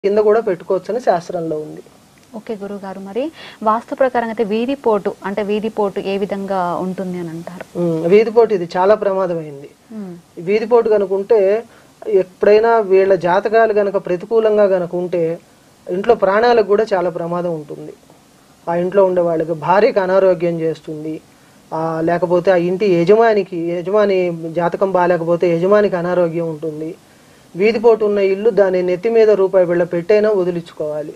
కింద కూడా పెట్టుకోవచ్చని శాస్త్రంలో ఉంది ఓకే గురుగారు మరి వాస్తు ప్రకారం అయితే వీధి పోటు అంటే వీధి పోటు ఏ విధంగా ఉంటుంది అని అంటారు ఉమ్, వీధిపోటు ఇది చాలా ప్రమాదమైంది ఉమ్, వీధిపోటు కనుక ఉంటే ఎప్పుడైనా వీళ్ళ జాతకాలు గనక ప్రతికూలంగా గనక ఉంటే ఇంట్లో ప్రాణాలకు కూడా చాలా ప్రమాదం ఉంటుంది ఆ ఇంట్లో ఉండే వాళ్ళకి భార్యకి అనారోగ్యం చేస్తుంది ఆ లేకపోతే ఆ ఇంటి యజమానికి యజమాని జాతకం బాగాలేకపోతే యజమానికి అనారోగ్యం ఉంటుంది వీధిపోటు ఉన్న ఇల్లు దాని నెత్తి మీద రూపాయి బిళ్ళ పెట్టైనా వదిలించుకోవాలి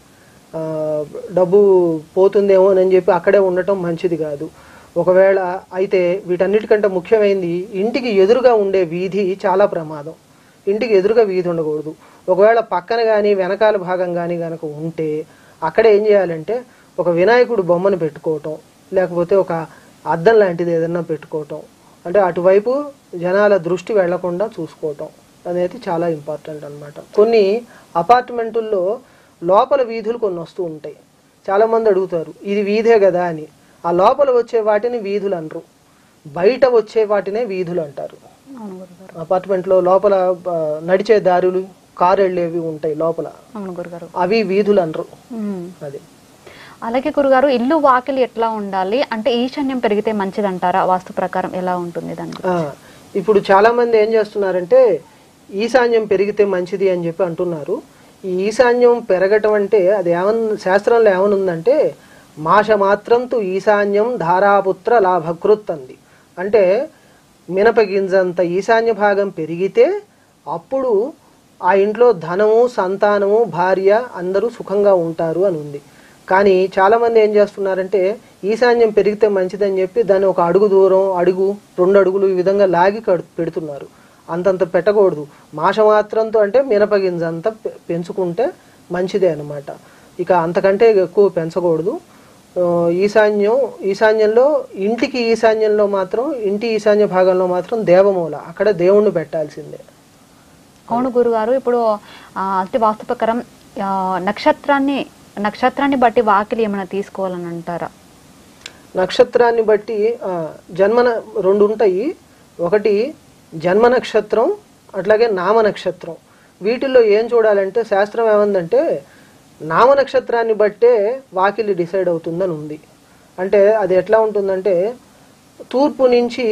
ఆ, డబ్బు పోతుందేమో అని చెప్పి అక్కడే ఉండటం మంచిది కాదు ఒకవేళ అయితే వీటన్నిటికంటే ముఖ్యమైనది ఇంటికి ఎదురుగా ఉండే వీధి చాలా ప్రమాదం ఇంటికి ఎదురుగా వీధి ఉండకూడదు ఒకవేళ పక్కన కానీ వెనకాల భాగం కానీ కనుక ఉంటే అక్కడ ఏం చేయాలంటే ఒక వినాయకుడు బొమ్మను పెట్టుకోవటం లేకపోతే ఒక అద్దం లాంటిది ఏదన్నా పెట్టుకోవటం అంటే అటువైపు జనాల దృష్టి వెళ్లకుండా చూసుకోవటం అనేది చాలా ఇంపార్టెంట్ అన్నమాట కొన్ని అపార్ట్మెంటుల్లో లోపల వీధులు కొన్ని వస్తూ ఉంటాయి చాలా మంది అడుగుతారు ఇది వీధే కదా అని ఆ లోపల వచ్చే వాటిని వీధులు అనరు బయట వచ్చే వాటినే వీధులు అంటారు అవును గురుగారు అపార్ట్మెంట్లో లోపల ఆ, నడిచే దారులు కారు వెళ్ళేవి ఉంటాయి లోపల అవును గురుగారు అవి వీధులు అనరు ఉమ్. అది అలాగే గురుగారు ఇల్లు వాకిలి ఎట్లా ఉండాలి అంటే ఈశాన్యం పెరిగితే మంచిది అంటారా వాస్తు ప్రకారం ఎలా ఉంటుంది దాని గురించి? ఆ, ఇప్పుడు చాలా మంది ఏం చేస్తున్నారంటే ఈశాన్యం పెరిగితే మంచిది అని చెప్పి అంటున్నారు ఈ ఈశాన్యం పెరగటం అంటే అది ఏమన్ శాస్త్రంలో ఏమనుందంటే మాష మాత్రంతు ఈశాన్యం ధారాపుత్ర లాభకృత్ అంది అంటే మినపగింజంత ఈశాన్య భాగం పెరిగితే అప్పుడు ఆ ఇంట్లో ధనము సంతానము భార్య అందరూ సుఖంగా ఉంటారు అని ఉంది కానీ చాలామంది ఏం చేస్తున్నారంటే ఈశాన్యం పెరిగితే మంచిదని చెప్పి దాన్ని ఒక అడుగు దూరం అడుగు రెండు అడుగులు ఈ విధంగా లాగి కడు పెడుతున్నారు అంతంత పెట్టకూడదు మాష మాత్రంతో అంటే మినపగింజ అంత పె- పెంచుకుంటే మంచిదే అన్నమాట ఇక అంతకంటే ఎక్కువ పెంచకూడదు ఆ, ఈశాన్యం ఈశాన్యంలో ఇంటికి ఈశాన్యంలో మాత్రం ఇంటి ఈశాన్య భాగంలో మాత్రం దేవమూల అక్కడ దేవుణ్ణి పెట్టాల్సిందే అవును గురుగారు ఇప్పుడు ఆ, అంటే వాస్తు ప్రకారం ఆ, నక్షత్రాన్ని నక్షత్రాన్ని బట్టి వాకిలి ఏమైనా తీసుకోవాలని అంటారా నక్షత్రాన్ని బట్టి ఆ, జన్మ న- రెండు ఉంటాయి ఒకటి జన్మ నక్షత్రం అట్లాగే నామ నక్షత్రం వీటిల్లో ఏం చూడాలంటే శాస్త్రం ఏమందంటే నామ నక్షత్రాన్ని బట్టే వాకిలి డిసైడ్ అవుతుందని ఉంది అంటే అది ఎట్లా ఉంటుందంటే తూర్పు నుంచి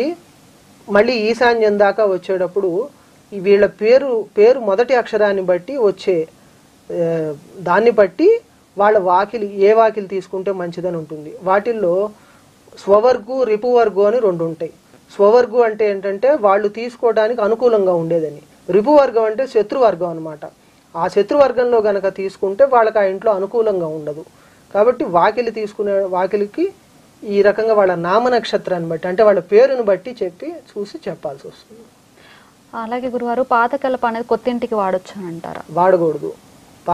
మళ్ళీ ఈశాన్యం దాకా వచ్చేటప్పుడు ఈ వీళ్ళ పేరు పేరు మొదటి అక్షరాన్ని బట్టి వచ్చే ఆ, దాన్ని బట్టి వాళ్ళ వాకిలి ఏ వాకిలి తీసుకుంటే మంచిదని ఉంటుంది వాటిల్లో స్వవర్గు రిపువర్గు అని రెండు ఉంటాయి స్వవర్గు అంటే ఏంటంటే వాళ్ళు తీసుకోవడానికి అనుకూలంగా ఉండేదని రిపువర్గం అంటే శత్రువర్గం అన్నమాట ఆ శత్రువర్గంలో గనక తీసుకుంటే వాళ్ళకి ఆ ఇంట్లో అనుకూలంగా ఉండదు కాబట్టి వాకిలి తీసుకునే వాకిలికి ఈ రకంగా వాళ్ళ నామ నక్షత్రాన్ని బట్టి అంటే వాళ్ళ పేరుని బట్టి చెప్పి చూసి చెప్పాల్సి వస్తుంది అలాగే గురువారు పాత కలప అనేది కొత్త ఇంటికి వాడొచ్చు అని అంటారా వాడకూడదు